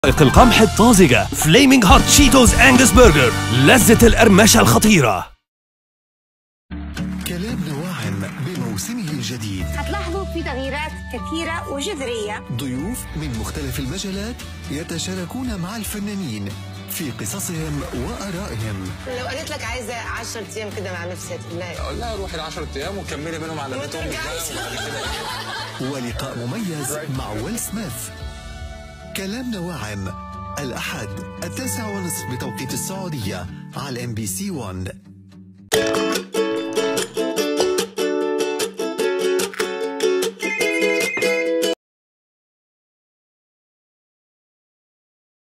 رائق القمح الطازجة فليمينج هوت شيتوز انجس برجر لذة القرمشة الخطيرة كلامنا واعم بموسمه الجديد هتلاحظوا في تغييرات كثيرة وجذرية ضيوف من مختلف المجالات يتشاركون مع الفنانين في قصصهم وآرائهم لو قالت لك عايزه 10 ايام كده مع نفسي هتقول لها إيه؟ اقول لها روحي ال 10 ايام وكملي منهم على ما بيتهم ترجعيش. ولقاء مميز مع ويل سميث كلامنا واعم الأحد التاسع ونصف بتوقيت السعودية على ام بي سي 1